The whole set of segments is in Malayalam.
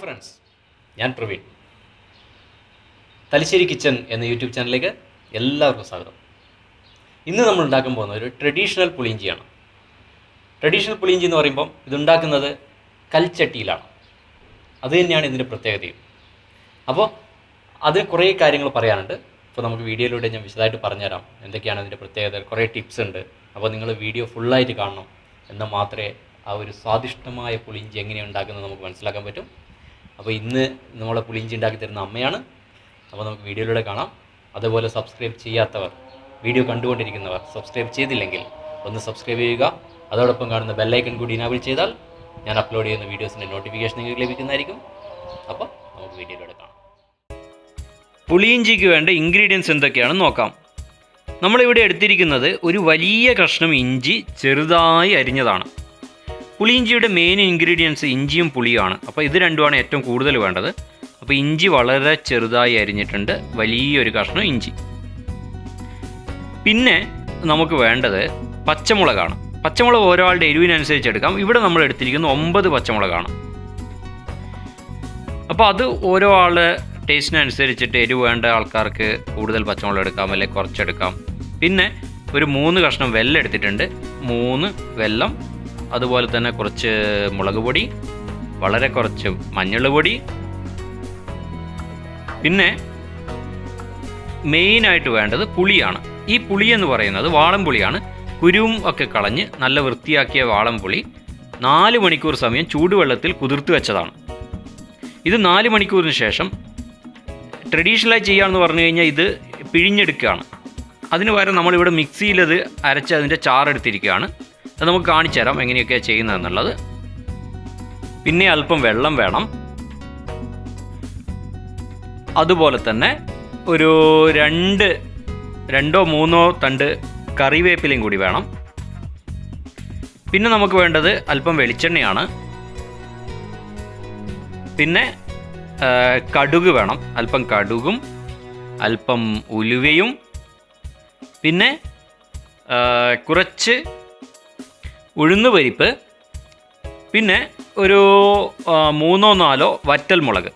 ഫ്രണ്ട്സ് ഞാൻ പ്രവീൺ തലശ്ശേരി കിച്ചൺ എന്ന യൂട്യൂബ് ചാനലിലേക്ക് എല്ലാവർക്കും സ്വാഗതം ഇന്ന് നമ്മൾ ഉണ്ടാക്കാൻ പോകുന്ന ഒരു ട്രഡീഷണൽ പുളിയിഞ്ചിയാണ് ട്രഡീഷണൽ പുളിയിഞ്ചി എന്ന് പറയുമ്പം ഇതുണ്ടാക്കുന്നത് കൽച്ചട്ടിയിലാണ് അത് തന്നെയാണ് ഇതിൻ്റെ പ്രത്യേകതയും അപ്പോൾ അതിന് കുറേ കാര്യങ്ങൾ പറയാനുണ്ട് അപ്പോൾ നമുക്ക് വീഡിയോയിലൂടെ ഞാൻ വിശദമായിട്ട് പറഞ്ഞുതരാം എന്തൊക്കെയാണ് ഇതിൻ്റെ പ്രത്യേകത കുറേ ടിപ്സ് ഉണ്ട് അപ്പോൾ നിങ്ങൾ വീഡിയോ ഫുള്ളായിട്ട് കാണണം എന്നാൽ മാത്രമേ ആ ഒരു സ്വാദിഷ്ടമായ പുളിയിഞ്ചി എങ്ങനെയാണ് ഉണ്ടാക്കുന്നത് നമുക്ക് മനസ്സിലാക്കാൻ പറ്റും അപ്പോൾ ഇന്ന് നമ്മളെ പുളിയിഞ്ചി ഉണ്ടാക്കി തരുന്ന അമ്മയാണ് അപ്പോൾ നമുക്ക് വീഡിയോയിലൂടെ കാണാം അതുപോലെ സബ്സ്ക്രൈബ് ചെയ്യാത്തവർ വീഡിയോ കണ്ടുകൊണ്ടിരിക്കുന്നവർ സബ്സ്ക്രൈബ് ചെയ്തില്ലെങ്കിൽ ഒന്ന് സബ്സ്ക്രൈബ് ചെയ്യുക അതോടൊപ്പം കാണുന്ന ബെല്ലൈക്കൺ കൂടി ഇനാബിൾ ചെയ്താൽ ഞാൻ അപ്ലോഡ് ചെയ്യുന്ന വീഡിയോസിൻ്റെ നോട്ടിഫിക്കേഷൻ നിങ്ങൾക്ക് ലഭിക്കുന്നതായിരിക്കും അപ്പോൾ നമുക്ക് വീഡിയോയിലൂടെ കാണാം പുളിയിഞ്ചിക്ക് വേണ്ട ഇൻഗ്രീഡിയൻസ് എന്തൊക്കെയാണെന്ന് നോക്കാം നമ്മളിവിടെ എടുത്തിരിക്കുന്നത് ഒരു വലിയ കഷ്ണം ഇഞ്ചി ചെറുതായി അരിഞ്ഞതാണ് പുളിയിഞ്ചിയുടെ മെയിൻ ഇൻഗ്രീഡിയൻസ് ഇഞ്ചിയും പുളിയുമാണ് അപ്പോൾ ഇത് രണ്ടുമാണ് ഏറ്റവും കൂടുതൽ വേണ്ടത് അപ്പോൾ ഇഞ്ചി വളരെ ചെറുതായി അരിഞ്ഞിട്ടുണ്ട് വലിയൊരു കഷ്ണം ഇഞ്ചി പിന്നെ നമുക്ക് വേണ്ടത് പച്ചമുളകാണ് പച്ചമുളക് ഓരോ ആളുടെ എരിവിനനുസരിച്ച് എടുക്കാം ഇവിടെ നമ്മൾ എടുത്തിരിക്കുന്നത് ഒമ്പത് പച്ചമുളകാണ് അപ്പോൾ അത് ഓരോ ആളുടെ ടേസ്റ്റിനനുസരിച്ചിട്ട് എരിവ് വേണ്ട ആൾക്കാർക്ക് കൂടുതൽ പച്ചമുളക് എടുക്കാം അല്ലെങ്കിൽ കുറച്ചെടുക്കാം പിന്നെ ഒരു മൂന്ന് കഷ്ണം വെല്ലം എടുത്തിട്ടുണ്ട് മൂന്ന് വെല്ലം അതുപോലെ തന്നെ കുറച്ച് മുളക് പൊടി വളരെ കുറച്ച് മഞ്ഞൾ പൊടി പിന്നെ മെയിനായിട്ട് വേണ്ടത് പുളിയാണ് ഈ പുളി എന്ന് പറയുന്നത് വാളംപുളിയാണ് കുരുവും ഒക്കെ കളഞ്ഞ് നല്ല വൃത്തിയാക്കിയ വാളംപുളി നാല് മണിക്കൂർ സമയം ചൂടുവെള്ളത്തിൽ കുതിർത്ത് വെച്ചതാണ് ഇത് നാല് മണിക്കൂറിന് ശേഷം ട്രഡീഷണലായി ചെയ്യാമെന്ന് പറഞ്ഞു കഴിഞ്ഞാൽ ഇത് പിഴിഞ്ഞെടുക്കുകയാണ് അതിന് പകരം നമ്മളിവിടെ മിക്സിയിലത് അരച്ച് അതിൻ്റെ ചാറെടുത്തിരിക്കുകയാണ് അത് നമുക്ക് കാണിച്ചു തരാം എങ്ങനെയൊക്കെയാണ് ചെയ്യുന്നതെന്നുള്ളത് പിന്നെ അല്പം വെള്ളം വേണം അതുപോലെ തന്നെ ഒരു രണ്ട് രണ്ടോ മൂന്നോ തണ്ട് കറിവേപ്പിലയും കൂടി വേണം പിന്നെ നമുക്ക് വേണ്ടത് അല്പം വെളിച്ചെണ്ണയാണ് പിന്നെ ആ, കടുക് വേണം അല്പം കടുകും അല്പം ഉലുവയും പിന്നെ ആ, കുറച്ച് ഉഴുന്നുപരിപ്പ് പിന്നെ ഒരു ആ, മൂന്നോ നാലോ വറ്റൽ മുളക്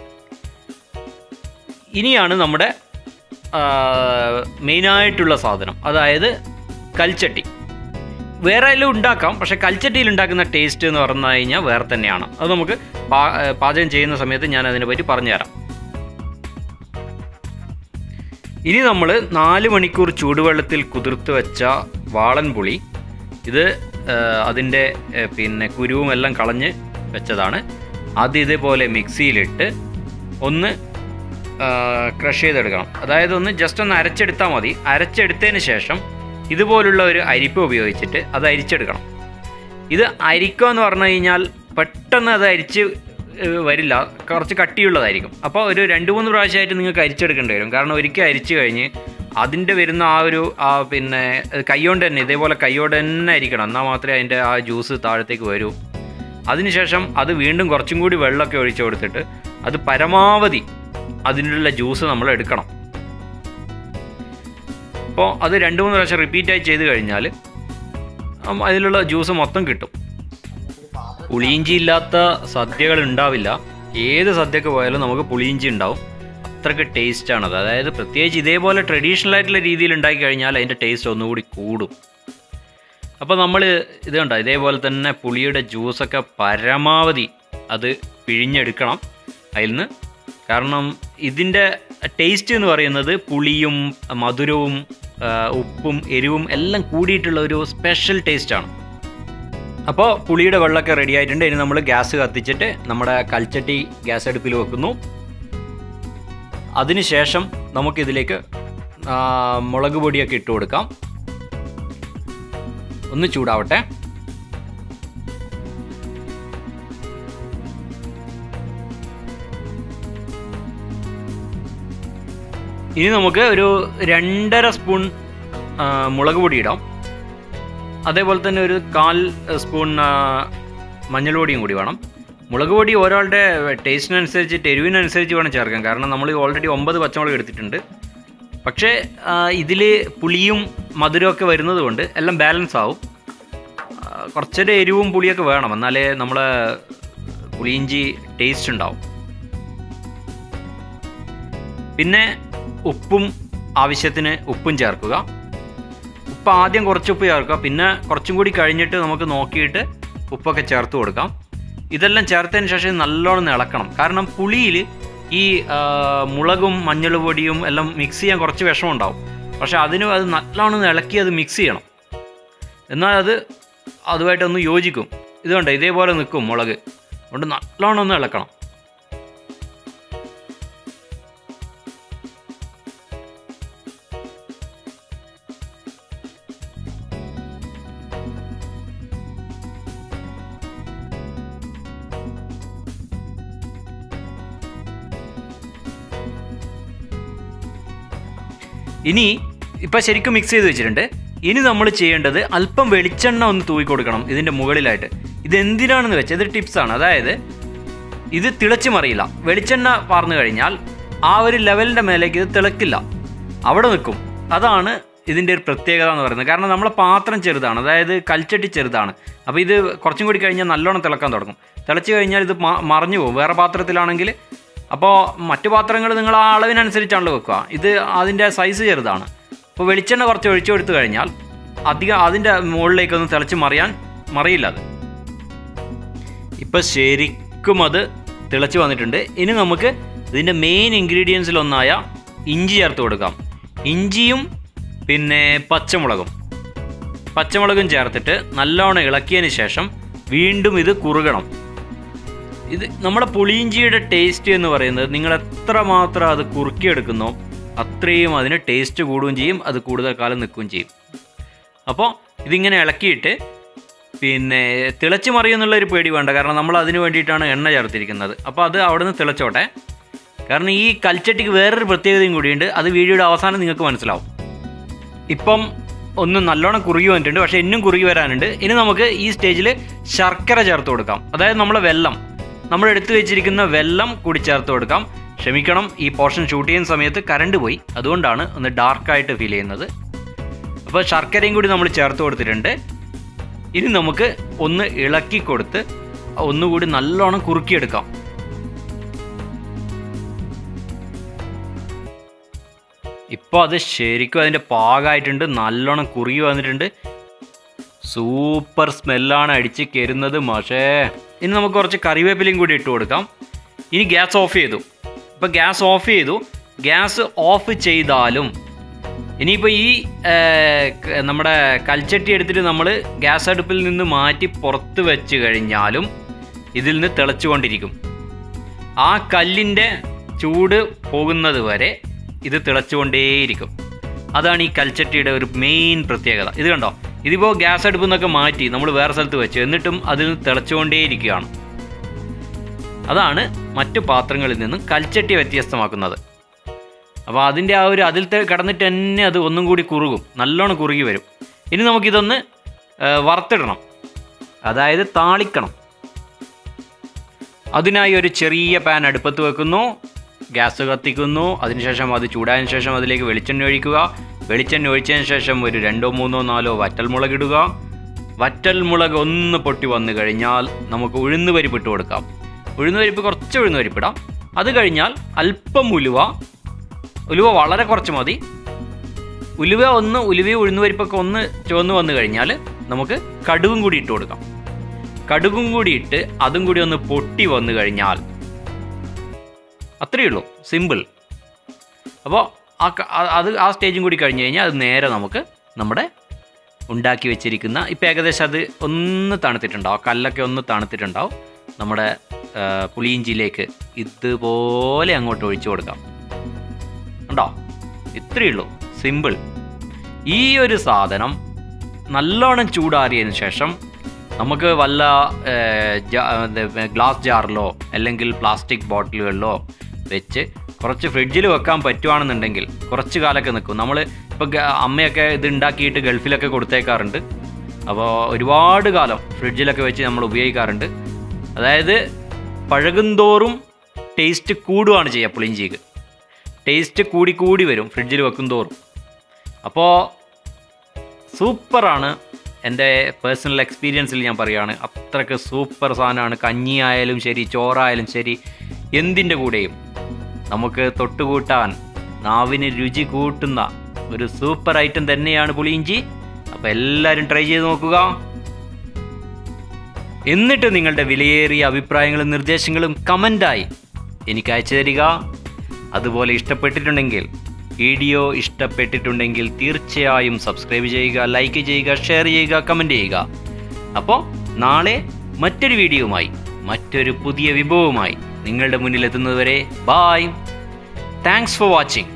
ഇനിയാണ് നമ്മുടെ ആ, മെയിനായിട്ടുള്ള സാധനം അതായത് കൽച്ചട്ടി വേറെ എല്ലാം ഉണ്ടാക്കാം പക്ഷേ കൽച്ചട്ടിയിൽ ഉണ്ടാക്കുന്ന ടേസ്റ്റ് എന്ന് പറഞ്ഞു കഴിഞ്ഞാൽ വേറെ തന്നെയാണ് അത് നമുക്ക് പാ- ഏ, പാചകം ചെയ്യുന്ന സമയത്ത് ഞാൻ അതിനെ പറ്റി പറഞ്ഞുതരാം ഇനി നമ്മൾ നാല് മണിക്കൂർ ചൂടുവെള്ളത്തിൽ കുതിർത്ത് വെച്ച വാളൻ പുളി ഇത് അതിൻ്റെ പിന്നെ കുരുവും എല്ലാം കളഞ്ഞ് വെച്ചതാണ് അത് ഇതേപോലെ മിക്സിയിലിട്ട് ഒന്ന് ക്രഷ് ചെയ്തെടുക്കണം അതായത് ഒന്ന് ജസ്റ്റ് ഒന്ന് അരച്ചെടുത്താൽ മതി അരച്ചെടുത്തതിന് ശേഷം ഇതുപോലുള്ള ഒരു അരിപ്പ ഉപയോഗിച്ചിട്ട് അത് അരിച്ചെടുക്കണം ഇത് അരിക്കുക എന്ന് പറഞ്ഞു കഴിഞ്ഞാൽ പെട്ടെന്ന് അത് അരിച്ച് ഏഹ്, വരില്ല കുറച്ച് കട്ടിയുള്ളതായിരിക്കും അപ്പോൾ ഒരു രണ്ട് മൂന്ന് പ്രാവശ്യമായിട്ട് നിങ്ങൾക്ക് അരിച്ചെടുക്കേണ്ടി വരും കാരണം ഒരിക്കൽ അരിച്ചു കഴിഞ്ഞ് അതിൻ്റെ വരുന്ന ആ ഒരു ആ പിന്നെ അത് കൈകൊണ്ട് തന്നെ ഇതേപോലെ കൈയോടെ തന്നെ അരിക്കണം എന്നാൽ മാത്രമേ അതിൻ്റെ ആ ജ്യൂസ് താഴത്തേക്ക് വരൂ അതിനുശേഷം അത് വീണ്ടും കുറച്ചും കൂടി വെള്ളമൊക്കെ ഒഴിച്ചു കൊടുത്തിട്ട് അത് പരമാവധി അതിനുള്ള ജ്യൂസ് നമ്മൾ എടുക്കണം അപ്പോൾ അത് രണ്ട് മൂന്ന് പ്രാവശ്യം റിപ്പീറ്റായി ചെയ്ത് കഴിഞ്ഞാൽ ഉം, അതിലുള്ള ജ്യൂസ് മൊത്തം കിട്ടും പുളിയിഞ്ചി ഇല്ലാത്ത സദ്യകൾ ഉണ്ടാവില്ല ഏത് സദ്യക്ക് പോയാലും നമുക്ക് പുളിയിഞ്ചി ഉണ്ടാവും അത്രയ്ക്ക് ടേസ്റ്റാണത് അതായത് പ്രത്യേകിച്ച് ഇതേപോലെ ട്രഡീഷണൽ ആയിട്ടുള്ള രീതിയിൽ ഉണ്ടാക്കി കഴിഞ്ഞാൽ അതിൻ്റെ ടേസ്റ്റ് ഒന്നുകൂടി കൂടും അപ്പോൾ നമ്മൾ ഇത് കണ്ടോ ഇതേപോലെ തന്നെ പുളിയുടെ ജ്യൂസൊക്കെ പരമാവധി അത് പിഴിഞ്ഞെടുക്കണം അതിൽ നിന്ന് കാരണം ഇതിൻ്റെ ടേസ്റ്റ് എന്ന് പറയുന്നത് പുളിയും മധുരവും ആ, ഉപ്പും എരിവും എല്ലാം കൂടിയിട്ടുള്ള ഒരു സ്പെഷ്യൽ ടേസ്റ്റാണ് അപ്പോൾ പുളിയുടെ വെള്ളമൊക്കെ റെഡി ആയിട്ടുണ്ട് ഇനി നമ്മൾ ഗ്യാസ് കത്തിച്ചിട്ട് നമ്മുടെ കൽച്ചട്ടി ഗ്യാസ് അടുപ്പിൽ വെക്കുന്നു അതിനുശേഷം നമുക്കിതിലേക്ക് ആ, മുളക് പൊടിയൊക്കെ ഇട്ട് കൊടുക്കാം ഒന്ന് ചൂടാവട്ടെ ഇനി നമുക്ക് ഒരു രണ്ടര സ്പൂൺ ആ, മുളക് പൊടി ഇടാം അതേപോലെ തന്നെ ഒരു കാൽ സ്പൂൺ ആ, മഞ്ഞൾ പൊടിയും കൂടി വേണം മുളക് പൊടി ഒരാളുടെ ടേസ്റ്റിനനുസരിച്ചിട്ട് എരിവിനനുസരിച്ച് വേണം ചേർക്കാൻ കാരണം നമ്മൾ ഓൾറെഡി ഒമ്പത് പച്ചമുളക് എടുത്തിട്ടുണ്ട് പക്ഷേ ഇതിൽ പുളിയും മധുരമൊക്കെ വരുന്നത് കൊണ്ട് എല്ലാം ബാലൻസ് ആവും ആ, കുറച്ചൊരു എരിവും പുളിയൊക്കെ വേണം എന്നാലേ നമ്മളെ പുളിയിഞ്ചി ടേസ്റ്റ് ഉണ്ടാവും പിന്നെ ഉപ്പും ആവശ്യത്തിന് ഉപ്പും ചേർക്കുക ഉപ്പ് ആദ്യം കുറച്ച് ഉപ്പ് ചേർക്കുക പിന്നെ കുറച്ചും കൂടി കഴിഞ്ഞിട്ട് നമുക്ക് നോക്കിയിട്ട് ഉപ്പൊക്കെ ചേർത്ത് കൊടുക്കാം ഇതെല്ലാം ചേർത്തതിന് ശേഷം ഇത് നല്ലോണം ഇളക്കണം കാരണം പുളിയിൽ ഈ ആ, മുളകും മഞ്ഞൾ പൊടിയും എല്ലാം മിക്സ് ചെയ്യാൻ കുറച്ച് വിഷമം ഉണ്ടാവും പക്ഷേ അതിന് അത് നല്ലോണം ഇളക്കി അത് മിക്സ് ചെയ്യണം എന്നാൽ അത് അതുമായിട്ടൊന്ന് യോജിക്കും ഇതുകൊണ്ട് ഇതേപോലെ നിൽക്കും മുളക് അതുകൊണ്ട് നല്ലോണം ഒന്ന് ഇളക്കണം ഇനി ഇപ്പം ശരിക്കും മിക്സ് ചെയ്ത് വെച്ചിട്ടുണ്ട് ഇനി നമ്മൾ ചെയ്യേണ്ടത് അല്പം വെളിച്ചെണ്ണ ഒന്ന് തൂവി കൊടുക്കണം ഇതിൻ്റെ മുകളിലായിട്ട് ഇത് എന്തിനാണെന്ന് വെച്ചാൽ ഇത് ടിപ്സാണ് അതായത് ഇത് തിളച്ച് മറിയില്ല വെളിച്ചെണ്ണ പാർന്നു കഴിഞ്ഞാൽ ആ ഒരു ലെവലിൻ്റെ മേലേക്ക് ഇത് തിളക്കില്ല അവിടെ നിൽക്കും അതാണ് ഇതിൻ്റെ ഒരു പ്രത്യേകത എന്ന് പറയുന്നത് കാരണം നമ്മളെ പാത്രം ചെറുതാണ് അതായത് കൽച്ചട്ടി ചെറുതാണ് അപ്പോൾ ഇത് കുറച്ചും കൂടി കഴിഞ്ഞാൽ നല്ലോണം തിളക്കാൻ തുടങ്ങും തിളച്ച് കഴിഞ്ഞാൽ ഇത് മ- മറിഞ്ഞു പോകും വേറെ പാത്രത്തിലാണെങ്കിൽ അപ്പോൾ മറ്റു പാത്രങ്ങൾ നിങ്ങൾ ആ അളവിനനുസരിച്ചാണല്ലോ വെക്കുക ഇത് അതിൻ്റെ സൈസ് ചെറുതാണ് അപ്പോൾ വെളിച്ചെണ്ണ കുറച്ച് ഒഴിച്ചു കൊടുത്തു കഴിഞ്ഞാൽ അധികം അതിൻ്റെ മുകളിലേക്കൊന്ന് തിളച്ച് മറിയാൻ മറിയില്ല അത് ഇപ്പം ശരിക്കും അത് തിളച്ച് വന്നിട്ടുണ്ട് ഇനി നമുക്ക് ഇതിൻ്റെ മെയിൻ ഇൻഗ്രീഡിയൻസിലൊന്നായ ഇഞ്ചി ചേർത്ത് കൊടുക്കാം ഇഞ്ചിയും പിന്നെ പച്ചമുളകും പച്ചമുളകും ചേർത്തിട്ട് നല്ലോണം ഇളക്കിയതിന് ശേഷം വീണ്ടും ഇത് കുറുകണം ഇത് നമ്മുടെ പുളിയിഞ്ചിയുടെ ടേസ്റ്റ് എന്ന് പറയുന്നത് നിങ്ങൾ എത്രമാത്രം അത് കുറുക്കിയെടുക്കുന്നോ അത്രയും അതിന് ടേസ്റ്റ് കൂടുകയും ചെയ്യും അത് കൂടുതൽ കാലം നിൽക്കുകയും ചെയ്യും അപ്പോൾ ഇതിങ്ങനെ ഇളക്കിയിട്ട് പിന്നെ തിളച്ച് മറിയുന്നുള്ള ഒരു പേടി വേണ്ട കാരണം നമ്മൾ അതിന് വേണ്ടിയിട്ടാണ് എണ്ണ ചേർത്തിരിക്കുന്നത് അപ്പോൾ അത് അവിടെ നിന്ന് തിളച്ചോട്ടെ കാരണം ഈ കൽച്ചട്ടിക്ക് വേറൊരു പ്രത്യേകതയും കൂടിയുണ്ട് അത് വീഡിയോയുടെ അവസാനം നിങ്ങൾക്ക് മനസ്സിലാവും ഇപ്പം ഒന്ന് നല്ലോണം കുറുകി വന്നിട്ടുണ്ട് പക്ഷേ ഇന്നും കുറുകി വരാനുണ്ട് ഇനി നമുക്ക് ഈ സ്റ്റേജിൽ ശർക്കര ചേർത്ത് കൊടുക്കാം അതായത് നമ്മളെ വെള്ളം നമ്മൾ എടുത്തു വെച്ചിരിക്കുന്ന വെള്ളം കൂടി ചേർത്ത് കൊടുക്കാം ക്ഷമിക്കണം ഈ പോർഷൻ ഷൂട്ട് ചെയ്യുന്ന സമയത്ത് കറണ്ട് പോയി അതുകൊണ്ടാണ് ഒന്ന് ഡാർക്കായിട്ട് ഫീൽ ചെയ്യുന്നത് അപ്പോൾ ശർക്കരയും കൂടി നമ്മൾ ചേർത്ത് കൊടുത്തിട്ടുണ്ട് ഇനി നമുക്ക് ഒന്ന് ഇളക്കി കൊടുത്ത് ഒന്നുകൂടി നല്ലോണം കുറുക്കിയെടുക്കാം ഇപ്പോൾ അത് ശരിക്കും അതിൻ്റെ പാകമായിട്ടുണ്ട് നല്ലോണം കുറുകി വന്നിട്ടുണ്ട് സൂപ്പർ സ്മെല്ലാണ് അടിച്ച് കയറുന്നത് മാഷേ ഇനി നമുക്ക് കുറച്ച് കറിവേപ്പിലയും കൂടി ഇട്ട് കൊടുക്കാം ഇനി ഗ്യാസ് ഓഫ് ചെയ്തു ഇപ്പോൾ ഗ്യാസ് ഓഫ് ചെയ്തു ഗ്യാസ് ഓഫ് ചെയ്താലും ഇനിയിപ്പോൾ ഈ ഏ, ക- നമ്മുടെ കൽച്ചട്ടി എടുത്തിട്ട് നമ്മൾ ഗ്യാസ് അടുപ്പിൽ നിന്ന് മാറ്റി പുറത്ത് വെച്ച് കഴിഞ്ഞാലും ഇതിൽ നിന്ന് തിളച്ചുകൊണ്ടിരിക്കും ആ കല്ലിൻ്റെ ചൂട് പോകുന്നത് വരെ ഇത് തിളച്ചുകൊണ്ടേയിരിക്കും അതാണ് ഈ കൽച്ചട്ടിയുടെ ഒരു മെയിൻ പ്രത്യേകത ഇത് കണ്ടോ ഇതിപ്പോൾ ഗ്യാസ് അടുപ്പിൽ നിന്നൊക്കെ മാറ്റി നമ്മൾ വേറെ സ്ഥലത്ത് വെച്ച് എന്നിട്ടും അതിൽ തിളച്ചുകൊണ്ടേയിരിക്കുകയാണ് അതാണ് മറ്റു പാത്രങ്ങളിൽ നിന്നും കൽച്ചട്ടി വ്യത്യസ്തമാക്കുന്നത് അപ്പോൾ അതിൻ്റെ ആ ഒരു അതിൽ ത- കിടന്നിട്ട് തന്നെ അത് ഒന്നും കൂടി കുറുകും നല്ലോണം കുറുകി വരും ഇനി നമുക്കിതൊന്ന് ആ, വറുത്തിടണം അതായത് താളിക്കണം അതിനായി ഒരു ചെറിയ പാൻ അടുപ്പത്ത് വെക്കുന്നു ഗ്യാസ് കത്തിക്കുന്നു അതിനുശേഷം അത് ചൂടായതിനു ശേഷം അതിലേക്ക് വെളിച്ചെണ്ണ ഒഴിക്കുക വെളിച്ചെണ്ണ ഒഴിച്ചതിന് ശേഷം ഒരു രണ്ടോ മൂന്നോ നാലോ വറ്റൽമുളക് ഇടുക വറ്റൽമുളക് ഒന്ന് പൊട്ടി വന്നു കഴിഞ്ഞാൽ നമുക്ക് ഉഴുന്ന് പരിപ്പ് ഇട്ട് കൊടുക്കാം ഉഴുന്ന് പരിപ്പ് കുറച്ച് ഉഴുന്ന് പരിപ്പിടാം അത് കഴിഞ്ഞാൽ അല്പം ഉലുവ ഉലുവ വളരെ കുറച്ച് മതി ഉലുവ ഒന്ന് ഉലുവയും ഉഴുന്ന് പരിപ്പൊക്കെ ഒന്ന് ചുവന്ന് വന്നു കഴിഞ്ഞാൽ നമുക്ക് കടുകും കൂടി ഇട്ട് കൊടുക്കാം കടുകും കൂടി ഇട്ട് അതും കൂടി ഒന്ന് പൊട്ടി വന്നു കഴിഞ്ഞാൽ അത്രയേ ഉള്ളൂ സിമ്പിൾ അപ്പോൾ ആ ക- ആ- അത് ആ സ്റ്റേജും കൂടി കഴിഞ്ഞ് കഴിഞ്ഞാൽ അത് നേരെ നമുക്ക് നമ്മുടെ ഉണ്ടാക്കി വെച്ചിരിക്കുന്ന ഇപ്പം ഏകദേശം അത് ഒന്ന് തണുത്തിട്ടുണ്ടാവും കല്ലൊക്കെ ഒന്ന് തണുത്തിട്ടുണ്ടാവും നമ്മുടെ ആ, പുളിയിഞ്ചിയിലേക്ക് ഇതുപോലെ അങ്ങോട്ട് ഒഴിച്ചു കൊടുക്കാം ഉണ്ടോ ഇത്രയേ ഉള്ളൂ സിമ്പിൾ ഈ ഒരു സാധനം നല്ലോണം ചൂടാറിയതിന് ശേഷം നമുക്ക് വല്ല ഏർ, ജാ- ഇത് ഗ്ലാസ് ജാറിലോ അല്ലെങ്കിൽ പ്ലാസ്റ്റിക് ബോട്ടിലുകളിലോ വെച്ച് കുറച്ച് ഫ്രിഡ്ജിൽ വെക്കാൻ പറ്റുവാണെന്നുണ്ടെങ്കിൽ കുറച്ച് കാലമൊക്കെ നിൽക്കും നമ്മൾ ഇപ്പോൾ അമ്മയൊക്കെ ഇത് ഉണ്ടാക്കിയിട്ട് ഗൾഫിലൊക്കെ കൊടുത്തേക്കാറുണ്ട് അപ്പോൾ ഒരുപാട് കാലം ഫ്രിഡ്ജിലൊക്കെ വെച്ച് നമ്മൾ ഉപയോഗിക്കാറുണ്ട് അതായത് പഴകുന്തോറും ടേസ്റ്റ് കൂടുകയാണ് ചെയ്യുക പുളിഞ്ചിക്ക് ടേസ്റ്റ് കൂടി കൂടി വരും ഫ്രിഡ്ജിൽ വെക്കും തോറും അപ്പോൾ സൂപ്പറാണ് എൻ്റെ പേഴ്സണൽ എക്സ്പീരിയൻസിൽ ഞാൻ പറയുകയാണ് അത്രയ്ക്ക് സൂപ്പർ സാധനമാണ് കഞ്ഞി ആയാലും ശരി ചോറായാലും ശരി എന്തിൻ്റെ കൂടെയും നമുക്ക് തൊട്ടുകൂട്ടാൻ നാവിന് രുചി കൂട്ടുന്ന ഒരു സൂപ്പർ ഐറ്റം തന്നെയാണ് പുളിയിഞ്ചി അപ്പോൾ എല്ലാവരും ട്രൈ ചെയ്ത് നോക്കുക എന്നിട്ട് നിങ്ങളുടെ വിലയേറിയ അഭിപ്രായങ്ങളും നിർദ്ദേശങ്ങളും കമൻ്റായി എനിക്ക് അയച്ചു തരിക അതുപോലെ ഇഷ്ടപ്പെട്ടിട്ടുണ്ടെങ്കിൽ വീഡിയോ ഇഷ്ടപ്പെട്ടിട്ടുണ്ടെങ്കിൽ തീർച്ചയായും സബ്സ്ക്രൈബ് ചെയ്യുക ലൈക്ക് ചെയ്യുക ഷെയർ ചെയ്യുക കമൻറ്റ് ചെയ്യുക അപ്പോൾ നാളെ മറ്റൊരു വീഡിയോയുമായി മറ്റൊരു പുതിയ വിഭവവുമായി നിങ്ങളുടെ മുന്നിൽ എത്തുന്നതുവരെ ബായ് താങ്ക്സ് ഫോർ വാച്ചിങ്